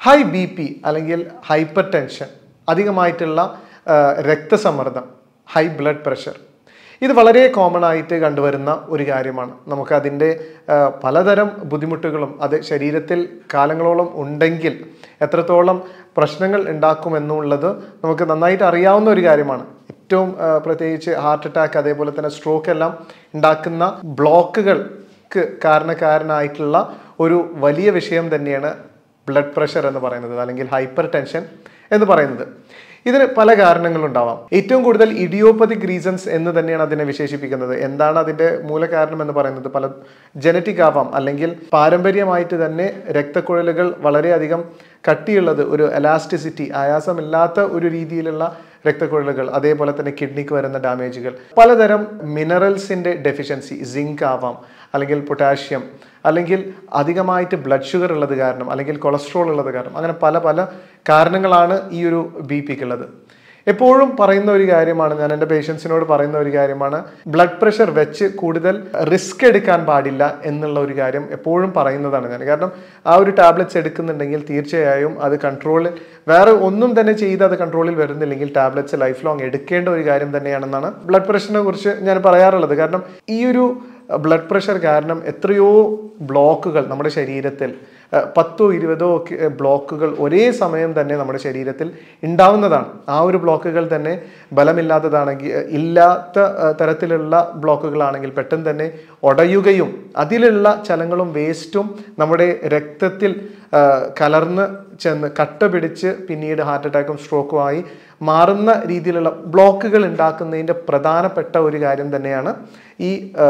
high B P അല്ലെങ്കിൽ hypertension അധികമായിട്ടുള്ള ആ, രക്തസമ്മർദ്ദം ഹൈ ബ്ലഡ് പ്രഷർ ഇത് വളരെ കോമൺ ആയിട്ട് കണ്ടുവരുന്ന ഒരു കാര്യമാണ് നമുക്കതിൻ്റെ ആ, പലതരം ബുദ്ധിമുട്ടുകളും അത് ശരീരത്തിൽ കാലങ്ങളോളം ഉണ്ടെങ്കിൽ എത്രത്തോളം പ്രശ്നങ്ങൾ ഉണ്ടാക്കുമെന്നുള്ളത് നമുക്ക് നന്നായിട്ട് അറിയാവുന്ന ഒരു കാര്യമാണ് ഏറ്റവും ആ, പ്രത്യേകിച്ച് ഹാർട്ട് അറ്റാക്ക് അതേപോലെ തന്നെ സ്ട്രോക്ക് എല്ലാം ഉണ്ടാക്കുന്ന ബ്ലോക്കുകൾക്ക് കാരണക്കാരനായിട്ടുള്ള ഒരു വലിയ വിഷയം തന്നെയാണ് ബ്ലഡ് പ്രഷർ എന്ന് പറയുന്നത് അല്ലെങ്കിൽ ഹൈപ്പർ ടെൻഷൻ എന്ന് പറയുന്നത് ഇതിന് പല കാരണങ്ങളുണ്ടാവാം ഏറ്റവും കൂടുതൽ ഇഡിയോപ്പതിക് റീസൺസ് എന്ന് തന്നെയാണ് അതിനെ വിശേഷിപ്പിക്കുന്നത് എന്താണ് അതിന്റെ മൂലകാരണം എന്ന് പറയുന്നത് പല ജനറ്റിക് ആവാം അല്ലെങ്കിൽ പാരമ്പര്യമായിട്ട് തന്നെ രക്തക്കുഴലുകൾ വളരെയധികം കട്ടിയുള്ളത് ഒരു എലാസ്റ്റിസിറ്റി ആയാസമില്ലാത്ത ഒരു രീതിയിലുള്ള രക്തക്കുഴലുകൾ അതേപോലെ തന്നെ കിഡ്നിക്ക് വരുന്ന ഡാമേജുകൾ പലതരം മിനറൽസിന്റെ ഡെഫിഷ്യൻസി സിങ്ക് ആവാം അല്ലെങ്കിൽ പൊട്ടാഷ്യം അല്ലെങ്കിൽ അധികമായിട്ട് ബ്ലഡ് ഷുഗർ ഉള്ളത് കാരണം അല്ലെങ്കിൽ കൊളസ്ട്രോൾ ഉള്ളത് കാരണം അങ്ങനെ പല പല കാരണങ്ങളാണ് ഈ ഒരു ബി പിക്കുള്ളത് എപ്പോഴും പറയുന്ന ഒരു കാര്യമാണ് ഞാൻ എൻ്റെ പേഷ്യൻസിനോട് പറയുന്ന ഒരു കാര്യമാണ് ബ്ലഡ് പ്രഷർ വെച്ച് കൂടുതൽ റിസ്ക് എടുക്കാൻ പാടില്ല എന്നുള്ള ഒരു കാര്യം എപ്പോഴും പറയുന്നതാണ് ഞാൻ കാരണം ആ ഒരു ടാബ്ലറ്റ്സ് എടുക്കുന്നുണ്ടെങ്കിൽ തീർച്ചയായും അത് കൺട്രോളിൽ വേറെ ഒന്നും തന്നെ ചെയ്ത് അത് കൺട്രോളിൽ വരുന്നില്ലെങ്കിൽ ടാബ്ലറ്റ്സ് ലൈഫ് ലോങ് എടുക്കേണ്ട ഒരു കാര്യം തന്നെയാണെന്നാണ് ബ്ലഡ് പ്രഷറിനെ കുറിച്ച് ഞാൻ പറയാറുള്ളത് കാരണം ഈ ഒരു ബ്ലഡ് പ്രഷർ കാരണം എത്രയോ ബ്ലോക്കുകൾ നമ്മുടെ ശരീരത്തിൽ അഹ് പത്തോ ഇരുപതോ ഒക്കെ ബ്ലോക്കുകൾ ഒരേ സമയം തന്നെ നമ്മുടെ ശരീരത്തിൽ ഉണ്ടാവുന്നതാണ് ആ ഒരു ബ്ലോക്കുകൾ തന്നെ ബലമില്ലാത്തതാണെങ്കിൽ അഹ് ഇല്ലാത്ത അഹ് തരത്തിലുള്ള ബ്ലോക്കുകളാണെങ്കിൽ പെട്ടെന്ന് തന്നെ ഉടയുകയും അതിലുള്ള ചലങ്ങളും വേസ്റ്റും നമ്മുടെ രക്തത്തിൽ അഹ് കലർന്ന് ചെന്ന് കട്ട പിടിച്ച് പിന്നീട് ഹാർട്ട് അറ്റാക്കും സ്ട്രോക്കും ആയി മാറുന്ന രീതിയിലുള്ള ബ്ലോക്കുകൾ ഉണ്ടാക്കുന്നതിൻ്റെ പ്രധാനപ്പെട്ട ഒരു കാര്യം തന്നെയാണ് ഈ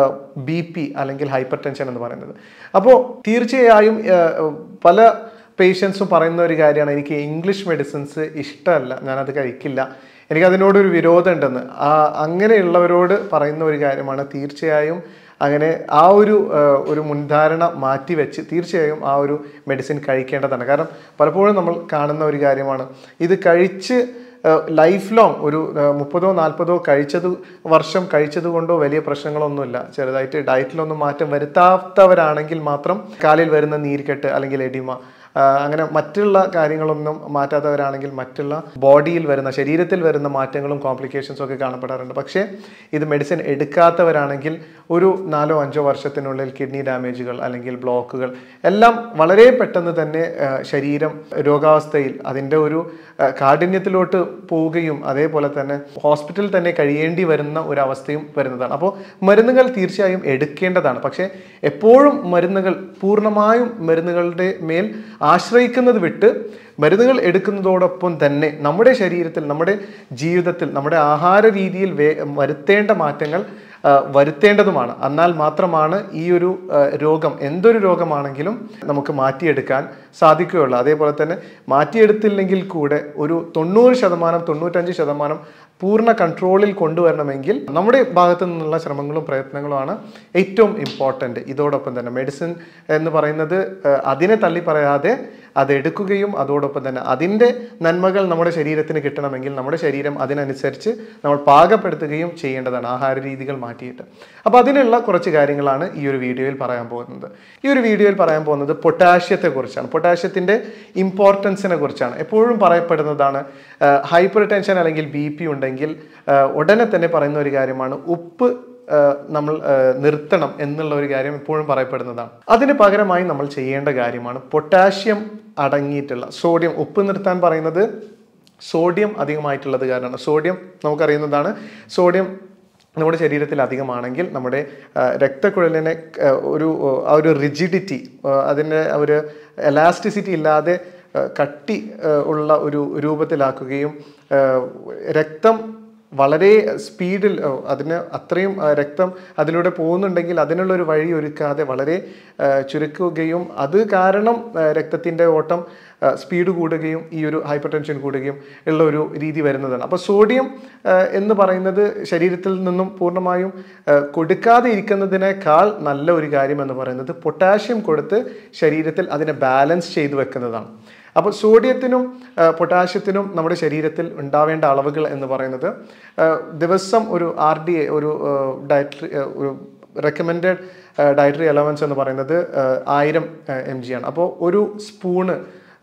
ബി പി അല്ലെങ്കിൽ ഹൈപ്പർ ടെൻഷൻ എന്ന് പറയുന്നത് അപ്പോൾ തീർച്ചയായും ആ, പല പേഷ്യൻസും പറയുന്ന ഒരു കാര്യമാണ് എനിക്ക് ഇംഗ്ലീഷ് മെഡിസിൻസ് ഇഷ്ടമല്ല ഞാനത് കഴിക്കില്ല എനിക്ക് അതിനോടൊരു വിരോധം ഉണ്ടെന്ന് ആ അങ്ങനെയുള്ളവരോട് പറയുന്ന ഒരു കാര്യമാണ് തീർച്ചയായും അങ്ങനെ ആ ഒരു ആ, ഒരു മുൻധാരണ മാറ്റിവെച്ച് തീർച്ചയായും ആ ഒരു മെഡിസിൻ കഴിക്കേണ്ടതാണ് കാരണം പലപ്പോഴും നമ്മൾ കാണുന്ന ഒരു കാര്യമാണ് ഇത് കഴിച്ച് ലൈഫ് ലോങ് ഒരു ആ, മുപ്പതോ നാൽപ്പതോ കഴിച്ചത് വർഷം കഴിച്ചത് കൊണ്ടോ വലിയ പ്രശ്നങ്ങളൊന്നുമില്ല ചെറുതായിട്ട് ഡയറ്റിലൊന്നും മാറ്റം വരുത്താത്തവരാണെങ്കിൽ മാത്രം കാലിൽ വരുന്ന നീർക്കെട്ട് അല്ലെങ്കിൽ എഡിമ ആ, അങ്ങനെ മറ്റുള്ള കാര്യങ്ങളൊന്നും മാറ്റാത്തവരാണെങ്കിൽ മറ്റുള്ള ബോഡിയിൽ വരുന്ന ശരീരത്തിൽ വരുന്ന മാറ്റങ്ങളും കോംപ്ലിക്കേഷൻസും ഒക്കെ കാണപ്പെടാറുണ്ട് പക്ഷേ ഇത് മെഡിസിൻ എടുക്കാത്തവരാണെങ്കിൽ ഒരു നാലോ അഞ്ചോ വർഷത്തിനുള്ളിൽ കിഡ്നി ഡാമേജുകൾ അല്ലെങ്കിൽ ബ്ലോക്കുകൾ എല്ലാം വളരെ പെട്ടെന്ന് തന്നെ ആ, ശരീരം രോഗാവസ്ഥയിൽ അതിൻ്റെ ഒരു ആ, കാഠിന്യത്തിലോട്ട് പോവുകയും അതേപോലെ തന്നെ ഹോസ്പിറ്റലിൽ തന്നെ കഴിയേണ്ടി വരുന്ന ഒരു അവസ്ഥയും വരുന്നതാണ് അപ്പോൾ മരുന്നുകൾ തീർച്ചയായും എടുക്കേണ്ടതാണ് പക്ഷേ എപ്പോഴും മരുന്നുകൾ പൂർണ്ണമായും മരുന്നുകളുടെ മേൽ ആശ്രയിക്കുന്നത് വിട്ട് മരുന്നുകൾ എടുക്കുന്നതോടൊപ്പം തന്നെ നമ്മുടെ ശരീരത്തിൽ നമ്മുടെ ജീവിതത്തിൽ നമ്മുടെ ആഹാര രീതിയിൽ വേ വരുത്തേണ്ട മാറ്റങ്ങൾ ആ, വരുത്തേണ്ടതുമാണ് എന്നാൽ മാത്രമാണ് ഈ ഒരു ആ, രോഗം എന്തൊരു രോഗമാണെങ്കിലും നമുക്ക് മാറ്റിയെടുക്കാൻ സാധിക്കുകയുള്ളൂ അതേപോലെ തന്നെ മാറ്റിയെടുത്തില്ലെങ്കിൽ കൂടെ ഒരു തൊണ്ണൂറ് ശതമാനം തൊണ്ണൂറ്റഞ്ച് ശതമാനം പൂർണ്ണ കൺട്രോളിൽ കൊണ്ടുവരണമെങ്കിൽ നമ്മുടെ ഭാഗത്തു നിന്നുള്ള ശ്രമങ്ങളും പ്രയത്നങ്ങളുമാണ് ഏറ്റവും ഇമ്പോർട്ടൻ്റ് ഇതോടൊപ്പം തന്നെ മെഡിസിൻ എന്ന് പറയുന്നത് ആ, അതിനെ തള്ളി പറയാതെ അത് എടുക്കുകയും അതോടൊപ്പം തന്നെ അതിൻ്റെ നന്മകൾ നമ്മുടെ ശരീരത്തിന് കിട്ടണമെങ്കിൽ നമ്മുടെ ശരീരം അതിനനുസരിച്ച് നമ്മൾ പാകപ്പെടുത്തുകയും ചെയ്യേണ്ടതാണ് ആഹാര രീതികൾ മാറ്റിയിട്ട് അപ്പോൾ അതിനുള്ള കുറച്ച് കാര്യങ്ങളാണ് ഈ ഒരു വീഡിയോയിൽ പറയാൻ പോകുന്നത് ഈ ഒരു വീഡിയോയിൽ പറയാൻ പോകുന്നത് പൊട്ടാഷ്യത്തെ കുറിച്ചാണ് പൊട്ടാഷ്യത്തിൻ്റെ ഇമ്പോർട്ടൻസിനെ കുറിച്ചാണ് എപ്പോഴും പറയപ്പെടുന്നതാണ് ഹൈപ്പർ ടെൻഷൻ അല്ലെങ്കിൽ ബി പി ഉണ്ടെങ്കിൽ ആ, ഉടനെ തന്നെ പറയുന്ന ഒരു കാര്യമാണ് ഉപ്പ് ആ, നമ്മൾ ആ, നിർത്തണം എന്നുള്ള ഒരു കാര്യം എപ്പോഴും പറയപ്പെടുന്നതാണ് അതിന് പകരമായി നമ്മൾ ചെയ്യേണ്ട കാര്യമാണ് പൊട്ടാഷ്യം അടങ്ങിയിട്ടുള്ള സോഡിയം ഉപ്പ് നിർത്താൻ പറയുന്നത് സോഡിയം അധികമായിട്ടുള്ളത് കാരണമാണ് സോഡിയം നമുക്കറിയുന്നതാണ് സോഡിയം നമ്മുടെ ശരീരത്തിൽ അധികമാണെങ്കിൽ നമ്മുടെ ആ, രക്തക്കുഴലിനെ ആ, ഒരു ആ ഒരു റിജിഡിറ്റി അതിൻ്റെ ആ ഒരു എലാസ്റ്റിസിറ്റി ഇല്ലാതെ ആ, കട്ടി ആ, ഉള്ള ഒരു രൂപത്തിലാക്കുകയും ആ, രക്തം വളരെ സ്പീഡിൽ ആ, അതിന് അത്രയും ആ, രക്തം അതിലൂടെ പോകുന്നുണ്ടെങ്കിൽ അതിനുള്ള ഒരു വഴി ഒരുക്കാതെ വളരെ ആ, ചുരുക്കുകയും അത് കാരണം രക്തത്തിൻ്റെ ഓട്ടം ആ, സ്പീഡ് കൂടുകയും ഈ ഒരു ഹൈപ്പർ ടെൻഷൻ കൂടുകയും ഉള്ള ഒരു രീതി വരുന്നതാണ് അപ്പോൾ സോഡിയം ആ, എന്ന് പറയുന്നത് ശരീരത്തിൽ നിന്നും പൂർണ്ണമായും ആ, കൊടുക്കാതെ ഇരിക്കുന്നതിനേക്കാൾ നല്ല ഒരു കാര്യം എന്ന് പറയുന്നത് പൊട്ടാഷ്യം കൊടുത്ത് ശരീരത്തിൽ അതിനെ ബാലൻസ് ചെയ്തു വെക്കുന്നതാണ് അപ്പോൾ സോഡിയത്തിനും ആ, പൊട്ടാഷ്യത്തിനും നമ്മുടെ ശരീരത്തിൽ ഉണ്ടാവേണ്ട അളവുകൾ എന്ന് പറയുന്നത് ആ, ദിവസം ഒരു ആർ ഡി എ ഒരു ഡയറ്ററി ഒരു റെക്കമെൻഡഡ് ഡയറ്ററി അലവൻസ് എന്ന് പറയുന്നത് ആ, ആയിരം എം ജി ആണ് അപ്പോൾ ഒരു സ്പൂണ്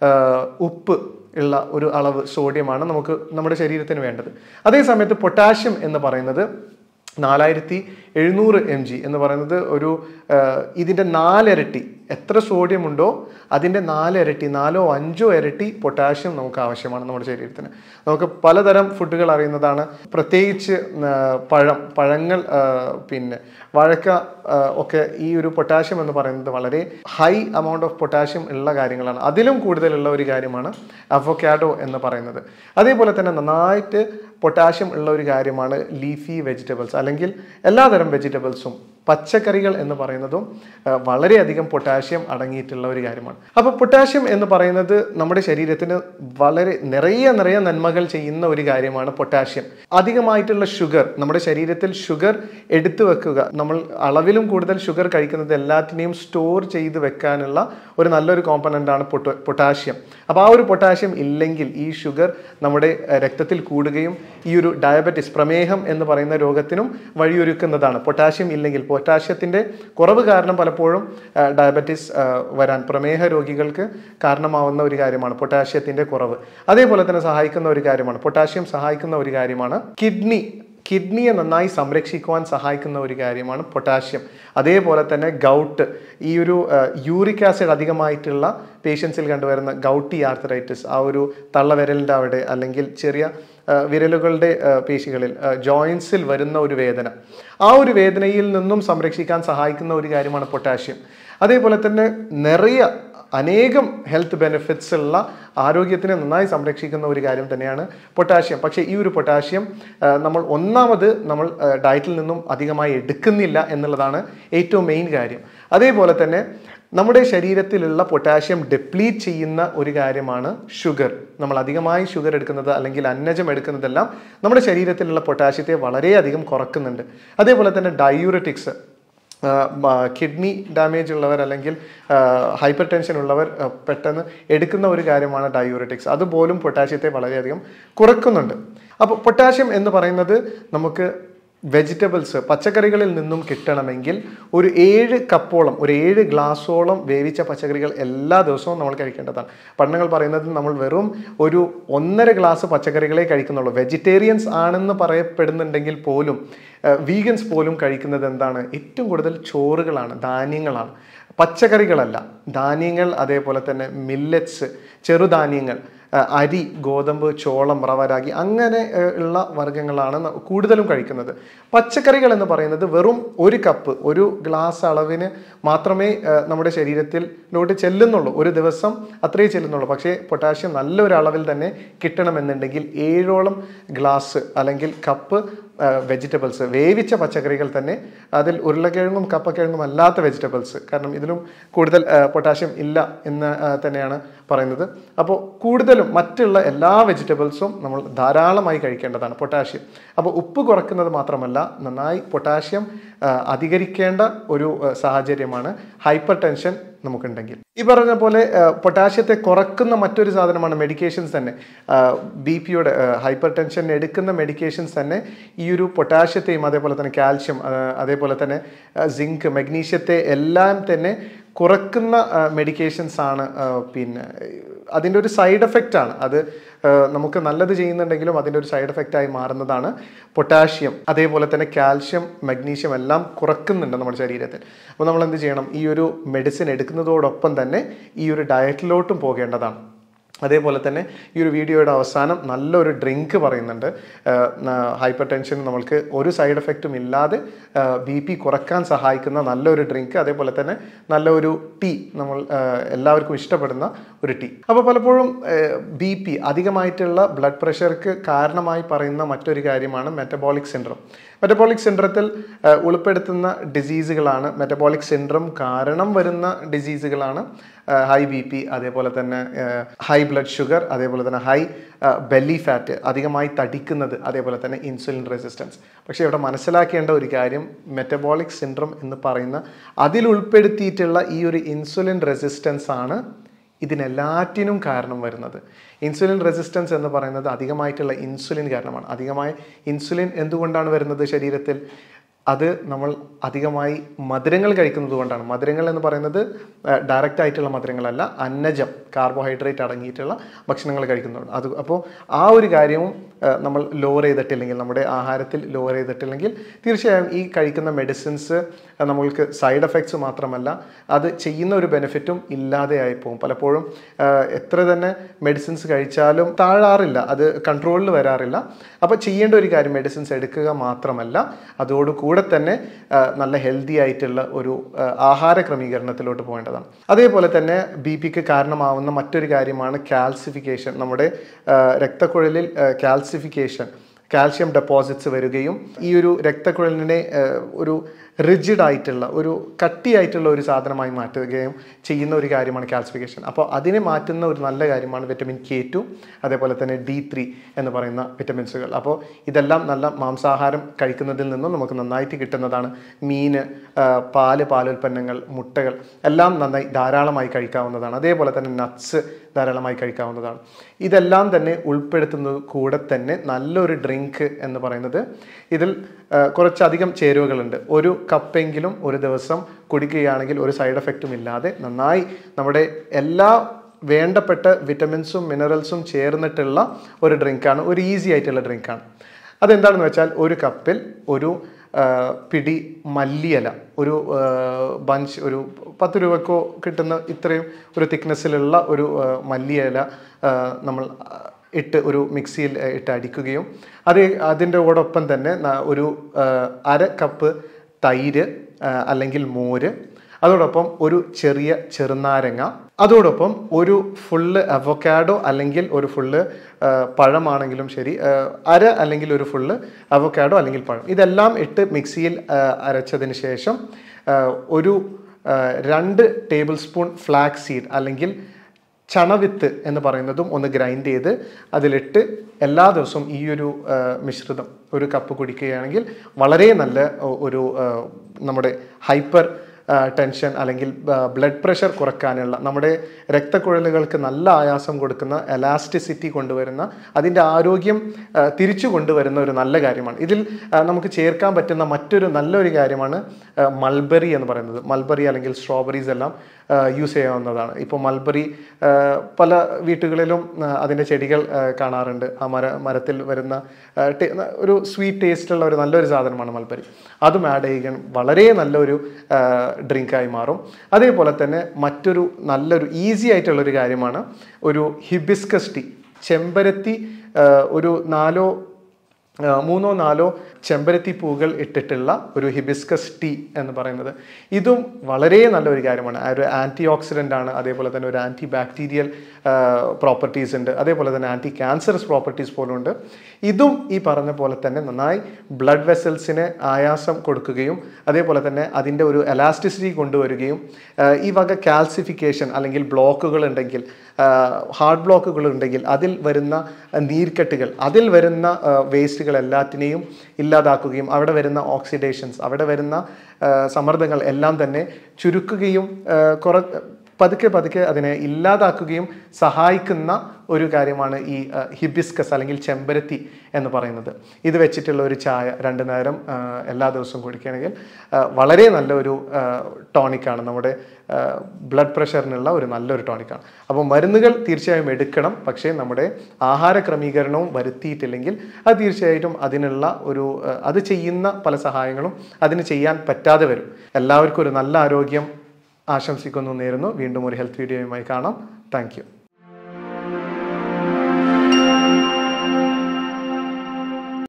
ഉപ്പ് ഉള്ള ഒരു അളവ് സോഡിയമാണ് നമുക്ക് നമ്മുടെ ശരീരത്തിന് വേണ്ടത് അതേസമയത്ത് പൊട്ടാഷ്യം എന്ന് പറയുന്നത് നാലായിരത്തി എഴുന്നൂറ് എം ജി എന്ന് പറയുന്നത് ഒരു ആ, ഇതിൻ്റെ നാലിരട്ടി എത്ര സോഡിയം ഉണ്ടോ അതിൻ്റെ നാലിരട്ടി നാലോ അഞ്ചോ ഇരട്ടി പൊട്ടാഷ്യം നമുക്ക് ആവശ്യമാണ് നമ്മുടെ ശരീരത്തിന് നമുക്ക് പലതരം ഫുഡുകൾ അറിയുന്നതാണ് പ്രത്യേകിച്ച് ആ, പഴം പഴങ്ങൾ ആ, പിന്നെ വാഴക്ക ആ, ഒക്കെ ഈ ഒരു പൊട്ടാഷ്യം എന്ന് പറയുന്നത് വളരെ ഹൈ amount ഓഫ് പൊട്ടാഷ്യം ഉള്ള കാര്യങ്ങളാണ് അതിലും കൂടുതലുള്ള ഒരു കാര്യമാണ് അവോക്കാഡോ എന്ന് പറയുന്നത് അതേപോലെ തന്നെ നന്നായിട്ട് പൊട്ടാഷ്യം ഉള്ള ഒരു കാര്യമാണ് ലീഫി വെജിറ്റബിൾസ് അല്ലെങ്കിൽ എല്ലാതരം വെജിറ്റബിൾസും പച്ചക്കറികൾ എന്ന് പറയുന്നതും ആ, വളരെയധികം പൊട്ടാഷ്യം അടങ്ങിയിട്ടുള്ള ഒരു കാര്യമാണ് അപ്പോൾ പൊട്ടാഷ്യം എന്ന് പറയുന്നത് നമ്മുടെ ശരീരത്തിന് വളരെ നിറയെ നിറയെ നന്മകൾ ചെയ്യുന്ന ഒരു കാര്യമാണ് പൊട്ടാഷ്യം അധികമായിട്ടുള്ള ഷുഗർ നമ്മുടെ ശരീരത്തിൽ ഷുഗർ എടുത്തു വെക്കുക നമ്മൾ അളവിലും കൂടുതൽ ഷുഗർ കഴിക്കുന്നത് എല്ലാറ്റിനെയും സ്റ്റോർ ചെയ്ത് വെക്കാനുള്ള ഒരു നല്ലൊരു കോമ്പണൻ്റ് ആണ് പൊട്ട പൊട്ടാഷ്യം അപ്പോൾ ആ ഒരു പൊട്ടാഷ്യം ഇല്ലെങ്കിൽ ഈ ഷുഗർ നമ്മുടെ അഹ്, രക്തത്തിൽ കൂടുകയും ഈ ഒരു ഡയബറ്റിസ് പ്രമേഹം എന്ന് പറയുന്ന രോഗത്തിനും വഴിയൊരുക്കുന്നതാണ് പൊട്ടാഷ്യം ഇല്ലെങ്കിൽ പൊട്ടാഷ്യത്തിൻ്റെ കുറവ് കാരണം പലപ്പോഴും അഹ്, ഡയബറ്റിസ് അഹ്, വരാൻ പ്രമേഹ രോഗികൾക്ക് കാരണമാവുന്ന ഒരു കാര്യമാണ് പൊട്ടാഷ്യത്തിൻ്റെ കുറവ് അതേപോലെ തന്നെ സഹായിക്കുന്ന ഒരു കാര്യമാണ് പൊട്ടാഷ്യം സഹായിക്കുന്ന ഒരു കാര്യമാണ് കിഡ്നി കിഡ്നിയെ നന്നായി സംരക്ഷിക്കുവാൻ സഹായിക്കുന്ന ഒരു കാര്യമാണ് പൊട്ടാഷ്യം അതേപോലെ തന്നെ ഗൗട്ട് ഈ ഒരു യൂറിക് ആസിഡ് അധികമായിട്ടുള്ള പേഷ്യൻസിൽ കണ്ടുവരുന്ന ഗൗട്ടി ആർത്തറൈറ്റിസ് ആ ഒരു തള്ളവിരലിൻ്റെ അവിടെ അല്ലെങ്കിൽ ചെറിയ ആ, വിരലുകളുടെ ആ, പേശികളിൽ ജോയിൻസിൽ വരുന്ന ഒരു വേദന ആ ഒരു വേദനയിൽ നിന്നും സംരക്ഷിക്കാൻ സഹായിക്കുന്ന ഒരു കാര്യമാണ് പൊട്ടാഷ്യം അതേപോലെ തന്നെ നിറയെ അനേകം ഹെൽത്ത് ബെനിഫിറ്റ്സ് ഉള്ള ആരോഗ്യത്തിനെ നന്നായി സംരക്ഷിക്കുന്ന ഒരു കാര്യം തന്നെയാണ് പൊട്ടാഷ്യം പക്ഷേ ഈ ഒരു പൊട്ടാഷ്യം ആ, നമ്മൾ ഒന്നാമത് നമ്മൾ ആ, ഡയറ്റിൽ നിന്നും അധികമായി എടുക്കുന്നില്ല എന്നുള്ളതാണ് ഏറ്റവും മെയിൻ കാര്യം അതേപോലെ തന്നെ നമ്മുടെ ശരീരത്തിലുള്ള പൊട്ടാഷ്യം ഡെപ്ലീറ്റ് ചെയ്യുന്ന ഒരു കാര്യമാണ് ഷുഗർ നമ്മൾ അധികമായി ഷുഗർ എടുക്കുന്നത് അല്ലെങ്കിൽ അന്നജം എടുക്കുന്നതെല്ലാം നമ്മുടെ ശരീരത്തിലുള്ള പൊട്ടാഷ്യത്തെ വളരെയധികം കുറക്കുന്നുണ്ട് അതേപോലെ തന്നെ ഡയൂററ്റിക്സ് കിഡ്നി ഡാമേജ് ഉള്ളവർ അല്ലെങ്കിൽ ഹൈപ്പർ ടെൻഷൻ ഉള്ളവർ ആ, പെട്ടെന്ന് എടുക്കുന്ന ഒരു കാര്യമാണ് ഡയൂററ്റിക്സ് അതുപോലും പൊട്ടാഷ്യത്തെ വളരെയധികം കുറക്കുന്നുണ്ട് അപ്പോൾ പൊട്ടാഷ്യം എന്ന് പറയുന്നത് നമുക്ക് വെജിറ്റബിൾസ് പച്ചക്കറികളിൽ നിന്നും കിട്ടണമെങ്കിൽ ഒരു ഏഴ് കപ്പോളം ഒരു ഏഴ് ഗ്ലാസോളം വേവിച്ച പച്ചക്കറികൾ എല്ലാ ദിവസവും നമ്മൾ കഴിക്കേണ്ടതാണ് പഠനങ്ങൾ പറയുന്നത് നമ്മൾ വെറും ഒരു ഒന്നര ഗ്ലാസ് പച്ചക്കറികളെ കഴിക്കുന്നുള്ളൂ വെജിറ്റേറിയൻസ് ആണെന്ന് പറയപ്പെടുന്നുണ്ടെങ്കിൽ പോലും വീഗൻസ് പോലും കഴിക്കുന്നത് എന്താണ് ഏറ്റവും കൂടുതൽ ചോറുകളാണ് ധാന്യങ്ങളാണ് പച്ചക്കറികളല്ല ധാന്യങ്ങൾ അതേപോലെ തന്നെ മില്ലറ്റ്സ് ചെറുധാന്യങ്ങൾ ആ, അരി ഗോതമ്പ് ചോളം റവ രാഗി അങ്ങനെ ആ, ഉള്ള വർഗ്ഗങ്ങളാണ് ന- കൂടുതലും കഴിക്കുന്നത് പച്ചക്കറികൾ എന്ന് പറയുന്നത് വെറും ഒരു കപ്പ് ഒരു ഗ്ലാസ് അളവിന് മാത്രമേ ആ, നമ്മുടെ ശരീരത്തിലോട്ട് ചെല്ലുന്നുള്ളൂ ഒരു ദിവസം അത്രയേ ചെല്ലുന്നുള്ളൂ പക്ഷേ പൊട്ടാഷ്യം നല്ലൊരു അളവിൽ തന്നെ കിട്ടണമെന്നുണ്ടെങ്കിൽ ഏഴോളം ഗ്ലാസ് അല്ലെങ്കിൽ കപ്പ് വെജിറ്റബിൾസ് വേവിച്ച പച്ചക്കറികൾ തന്നെ അതിൽ ഉരുളക്കിഴങ്ങും കപ്പക്കിഴങ്ങും അല്ലാത്ത വെജിറ്റബിൾസ് കാരണം ഇതിലും കൂടുതൽ ആ, പൊട്ടാഷ്യം ഇല്ല എന്ന് ആ, തന്നെയാണ് പറയുന്നത് അപ്പോൾ കൂടുതലും മറ്റുള്ള എല്ലാ വെജിറ്റബിൾസും നമ്മൾ ധാരാളമായി കഴിക്കേണ്ടതാണ് പൊട്ടാഷ്യം അപ്പോൾ ഉപ്പ് കുറക്കുന്നത് മാത്രമല്ല നന്നായി പൊട്ടാഷ്യം ആ, അധികരിക്കേണ്ട ഒരു ആ, സാഹചര്യമാണ് ഹൈപ്പർ ടെൻഷൻ നമുക്കുണ്ടെങ്കിൽ ഈ പറഞ്ഞ പോലെ ആ, പൊട്ടാഷ്യത്തെ കുറക്കുന്ന മറ്റൊരു സാധനമാണ് മെഡിക്കേഷൻസ് തന്നെ ബി പിയുടെ ഹൈപ്പർ ടെൻഷൻ എടുക്കുന്ന മെഡിക്കേഷൻസ് തന്നെ ഈ ഒരു പൊട്ടാഷ്യത്തെയും അതേപോലെ തന്നെ കാൽഷ്യം അതേപോലെ തന്നെ സിങ്ക് മഗ്നീഷ്യത്തെ എല്ലാം തന്നെ കുറക്കുന്ന മെഡിക്കേഷൻസ് ആണ് ആ, പിന്നെ അതിൻ്റെ ഒരു സൈഡ് എഫക്റ്റ് ആണ് അത് ആ, നമുക്ക് നല്ലത് ചെയ്യുന്നുണ്ടെങ്കിലും അതിൻ്റെ ഒരു സൈഡ് എഫക്റ്റ് ആയി മാറുന്നതാണ് പൊട്ടാഷ്യം അതേപോലെ തന്നെ കാൽഷ്യം മഗ്നീഷ്യം എല്ലാം കുറക്കുന്നുണ്ട് നമ്മുടെ ശരീരത്തിൽ അപ്പോൾ നമ്മൾ എന്ത് ചെയ്യണം ഈ ഒരു മെഡിസിൻ എടുക്കുന്നതോടൊപ്പം തന്നെ ഈ ഒരു ഡയറ്റിലോട്ടും പോകേണ്ടതാണ് അതേപോലെ തന്നെ ഈ ഒരു വീഡിയോയുടെ അവസാനം നല്ലൊരു ഡ്രിങ്ക് പറയുന്നുണ്ട് ഹൈപ്പർ ടെൻഷൻ നമ്മൾക്ക് ഒരു സൈഡ് എഫക്റ്റും ഇല്ലാതെ ബി പി കുറക്കാൻ സഹായിക്കുന്ന നല്ലൊരു ഡ്രിങ്ക് അതേപോലെ തന്നെ നല്ലൊരു ടീ നമ്മൾ ആ, എല്ലാവർക്കും ഇഷ്ടപ്പെടുന്ന ഒരു ടീ അപ്പോൾ പലപ്പോഴും ബി പി അധികമായിട്ടുള്ള ബ്ലഡ് പ്രഷർക്ക് കാരണമായി പറയുന്ന മറ്റൊരു കാര്യമാണ് മെറ്റബോളിക് സിൻഡ്രം മെറ്റബോളിക് സിൻഡ്രത്തിൽ ഉൾപ്പെടുത്തുന്ന ഡിസീസുകളാണ് മെറ്റബോളിക് സിൻഡ്രം കാരണം വരുന്ന ഡിസീസുകളാണ് ഹൈ ബി പി അതേപോലെ തന്നെ ഹൈ ബ്ലഡ് ഷുഗർ അതേപോലെ തന്നെ ഹൈ ബെല്ലി ഫാറ്റ് അധികമായി തടിക്കുന്നത് അതേപോലെ തന്നെ ഇൻസുലിൻ റെസിസ്റ്റൻസ് പക്ഷേ ഇവിടെ മനസ്സിലാക്കേണ്ട ഒരു കാര്യം മെറ്റബോളിക് സിൻഡ്രം എന്ന് പറയുന്ന അതിൽ ഉൾപ്പെടുത്തിയിട്ടുള്ള ഈ ഒരു ഇൻസുലിൻ റെസിസ്റ്റൻസ് ആണ് ഇതിനെല്ലാറ്റിനും കാരണം വരുന്നത് ഇൻസുലിൻ റെസിസ്റ്റൻസ് എന്ന് പറയുന്നത് അധികമായിട്ടുള്ള ഇൻസുലിൻ കാരണമാണ് അധികമായ ഇൻസുലിൻ എന്തുകൊണ്ടാണ് വരുന്നത് ശരീരത്തിൽ അത് നമ്മൾ അധികമായി മധുരങ്ങൾ കഴിക്കുന്നത് കൊണ്ടാണ് മധുരങ്ങൾ എന്ന് പറയുന്നത് ഡയറക്റ്റ് ആയിട്ടുള്ള മധുരങ്ങളല്ല അന്നജം കാർബോഹൈഡ്രേറ്റ് അടങ്ങിയിട്ടുള്ള ഭക്ഷണങ്ങൾ കഴിക്കുന്നതുകൊണ്ട് അത് അപ്പോൾ ആ ഒരു കാര്യവും ആ, നമ്മൾ ലോവർ ചെയ്തിട്ടില്ലെങ്കിൽ നമ്മുടെ ആഹാരത്തിൽ ലോവർ ചെയ്തിട്ടില്ലെങ്കിൽ തീർച്ചയായും ഈ കഴിക്കുന്ന മെഡിസിൻസ് നമ്മൾക്ക് സൈഡ് എഫക്ട്സ് മാത്രമല്ല അത് ചെയ്യുന്ന ഒരു ബെനിഫിറ്റും ഇല്ലാതെയായി പോകും പലപ്പോഴും ആ, എത്ര തന്നെ മെഡിസിൻസ് കഴിച്ചാലും താഴാറില്ല അത് കൺട്രോളിൽ വരാറില്ല അപ്പോൾ ചെയ്യേണ്ട ഒരു കാര്യം മെഡിസിൻസ് എടുക്കുക മാത്രമല്ല അതോടുകൂടെ തന്നെ ആ, നല്ല ഹെൽത്തി ആയിട്ടുള്ള ഒരു ആ, ആഹാര ക്രമീകരണത്തിലോട്ട് പോകേണ്ടതാണ് അതേപോലെ തന്നെ ബി പിക്ക് കാരണമാവുന്ന മറ്റൊരു കാര്യമാണ് കാൽസിഫിക്കേഷൻ നമ്മുടെ ആ, രക്തക്കുഴലിൽ കാൽസിഫിക്കേഷൻ കാൽഷ്യം ഡെപ്പോസിറ്റ്സ് വരികയും ഈ ഒരു രക്തക്കുഴലിനെ ആ, ഒരു റിജിഡ് ആയിട്ടുള്ള ഒരു കട്ടിയായിട്ടുള്ള ഒരു സാധനമായി മാറ്റുകയും ചെയ്യുന്ന ഒരു കാര്യമാണ് കാൽസിഫിക്കേഷൻ അപ്പോൾ അതിനെ മാറ്റുന്ന ഒരു നല്ല കാര്യമാണ് വിറ്റമിൻ കെ ടു അതേപോലെ തന്നെ ഡി ത്രീ എന്ന് പറയുന്ന വിറ്റമിൻസുകൾ അപ്പോൾ ഇതെല്ലാം നല്ല മാംസാഹാരം കഴിക്കുന്നതിൽ നിന്നും നമുക്ക് നന്നായിട്ട് കിട്ടുന്നതാണ് മീന് ആ, പാല് പാലുൽപ്പന്നങ്ങൾ മുട്ടകൾ എല്ലാം നന്നായി ധാരാളമായി കഴിക്കാവുന്നതാണ് അതേപോലെ തന്നെ നട്ട്സ് ധാരാളമായി കഴിക്കാവുന്നതാണ് ഇതെല്ലാം തന്നെ ഉൾപ്പെടുത്തുന്നത് കൂടെ തന്നെ നല്ലൊരു ഡ്രിങ്ക് എന്ന് പറയുന്നത് ഇതിൽ ആ, കുറച്ചധികം ചേരുവകളുണ്ട് ഒരു കപ്പെങ്കിലും ഒരു ദിവസം കുടിക്കുകയാണെങ്കിൽ ഒരു സൈഡ് എഫക്റ്റും ഇല്ലാതെ നന്നായി നമ്മുടെ എല്ലാ വേണ്ടപ്പെട്ട വിറ്റമിൻസും മിനറൽസും ചേർന്നിട്ടുള്ള ഒരു ഡ്രിങ്കാണ് ഒരു ഈസി ആയിട്ടുള്ള ഡ്രിങ്കാണ് അതെന്താണെന്ന് വെച്ചാൽ ഒരു കപ്പിൽ ഒരു ആ, പിടി മല്ലിയില ഒരു ബഞ്ച് ഒരു പത്ത് രൂപക്കോ കിട്ടുന്ന ഇത്രയും ഒരു തിക്നെസ്സിലുള്ള ഒരു ആ, മല്ലിയില ആ, നമ്മൾ ആ, ഇട്ട് ഒരു മിക്സിയിൽ ആ, ഇട്ട് അടിക്കുകയും അത് അതിൻ്റെ കൂടൊപ്പം തന്നെ ന- ഒരു ആ, അര കപ്പ് തൈര് ആ, അല്ലെങ്കിൽ മോര് അതോടൊപ്പം ഒരു ചെറിയ ചെറുനാരങ്ങ അതോടൊപ്പം ഒരു ഫുള്ള് അവക്കാഡോ അല്ലെങ്കിൽ ഒരു ഫുള്ള് ആ, പഴമാണെങ്കിലും ശരി ആ, അര അല്ലെങ്കിൽ ഒരു ഫുള്ള് അവക്കാഡോ അല്ലെങ്കിൽ പഴം ഇതെല്ലാം ഇട്ട് മിക്സിയിൽ ആ, അരച്ചതിന് ശേഷം ആ, ഒരു ആ, രണ്ട് ടേബിൾ സ്പൂൺ ഫ്ലാക്സ് സീഡ് അല്ലെങ്കിൽ ചണവിത്ത് എന്ന് പറയുന്നതും ഒന്ന് ഗ്രൈൻഡ് ചെയ്ത് അതിലിട്ട് എല്ലാ ദിവസവും ഈ ഒരു ആ, മിശ്രിതം ഒരു കപ്പ് കുടിക്കുകയാണെങ്കിൽ വളരെ നല്ല ഒ- ഒരു ആ, നമ്മുടെ ഹൈപ്പർ ടെൻഷൻ അല്ലെങ്കിൽ ബ്ലഡ് പ്രഷർ കുറക്കാനുള്ള നമ്മുടെ രക്തക്കുഴലുകൾക്ക് നല്ല ആയാസം കൊടുക്കുന്ന എലാസ്റ്റിസിറ്റി കൊണ്ടുവരുന്ന അതിൻ്റെ ആരോഗ്യം ആ, തിരിച്ചു കൊണ്ടുവരുന്ന ഒരു നല്ല കാര്യമാണ് ഇതിൽ ആ, നമുക്ക് ചേർക്കാൻ പറ്റുന്ന മറ്റൊരു നല്ലൊരു കാര്യമാണ് ആ, മൾബറി എന്ന് പറയുന്നത് മൾബറി അല്ലെങ്കിൽ സ്ട്രോബെറീസ് എല്ലാം യൂസ് ചെയ്യാവുന്നതാണ് ഇപ്പോൾ മൾബറി ആ, പല വീട്ടുകളിലും ആ, അതിൻ്റെ ചെടികൾ ആ, കാണാറുണ്ട് ആ മര മരത്തിൽ വരുന്ന ആ, ടേ- ഒരു സ്വീറ്റ് ടേസ്റ്റുള്ള ഒരു നല്ലൊരു സാധനമാണ് മൾബറി അതും ആഡ് ചെയ്യുക വളരെ നല്ലൊരു ഡ്രിങ്കായി മാറും അതേപോലെ തന്നെ മറ്റൊരു നല്ലൊരു ഈസി ആയിട്ടുള്ള ഒരു കാര്യമാണ് ഒരു ഹിബിസ്കസ് ടീ ചെമ്പരത്തി ആ, ഒരു നാലോ ആ, മൂന്നോ നാലോ ചെമ്പരത്തി പൂകൾ ഇട്ടിട്ടുള്ള ഒരു ഹിബിസ്കസ് ടീ എന്ന് പറയുന്നത് ഇതും വളരെ നല്ലൊരു കാര്യമാണ് ആ ഒരു ആൻറ്റി ഓക്സിഡൻ്റ് ആണ് അതേപോലെ തന്നെ ഒരു ആൻറ്റി ബാക്ടീരിയൽ പ്രോപ്പർട്ടീസ് ഉണ്ട് അതേപോലെ തന്നെ ആൻറ്റി ക്യാൻസറസ് പ്രോപ്പർട്ടീസ് പോലും ഉണ്ട് ഇതും ഈ പറഞ്ഞ പോലെ തന്നെ നന്നായി ബ്ലഡ് വെസൽസിന് ആയാസം കൊടുക്കുകയും അതേപോലെ തന്നെ അതിൻ്റെ ഒരു എലാസ്റ്റിസിറ്റി കൊണ്ടുവരികയും ആ, ഈ വക കാൽസിഫിക്കേഷൻ അല്ലെങ്കിൽ ബ്ലോക്കുകൾ ഉണ്ടെങ്കിൽ ഹാർട്ട് ബ്ലോക്കുകൾ ഉണ്ടെങ്കിൽ അതിൽ വരുന്ന നീർക്കെട്ടുകൾ അതിൽ വരുന്ന വേസ്റ്റുകൾ എല്ലാത്തിനെയും ഇല്ലാതാക്കുകയും അവിടെ വരുന്ന ഓക്സിഡേഷൻസ് അവിടെ വരുന്ന ആ, സമ്മർദ്ദങ്ങൾ എല്ലാം തന്നെ ചുരുക്കുകയും ആ, കുറ പതുക്കെ പതുക്കെ അതിനെ ഇല്ലാതാക്കുകയും സഹായിക്കുന്ന ഒരു കാര്യമാണ് ഈ ആ, ഹിബിസ്കസ് അല്ലെങ്കിൽ ചെമ്പരത്തി എന്ന് പറയുന്നത് ഇത് വെച്ചിട്ടുള്ള ഒരു ചായ രണ്ട് നേരം ആ, എല്ലാ ദിവസവും കുടിക്കുകയാണെങ്കിൽ ആ, വളരെ നല്ലൊരു ടോണിക്കാണ് നമ്മുടെ ബ്ലഡ് പ്രഷറിനുള്ള ഒരു നല്ലൊരു ടോണിക്കാണ് അപ്പോൾ മരുന്നുകൾ തീർച്ചയായും എടുക്കണം പക്ഷേ നമ്മുടെ ആഹാര ക്രമീകരണവും വരുത്തിയിട്ടില്ലെങ്കിൽ അത് തീർച്ചയായിട്ടും അതിനുള്ള ഒരു ആ, അത് ചെയ്യുന്ന പല സഹായങ്ങളും അതിന് ചെയ്യാൻ പറ്റാതെ വരും എല്ലാവർക്കും ഒരു നല്ല ആരോഗ്യം ആശംസിക്കുന്നു നേരുന്നു വീണ്ടും ഒരു ഹെൽത്ത് വീഡിയോയുമായി കാണാം താങ്ക്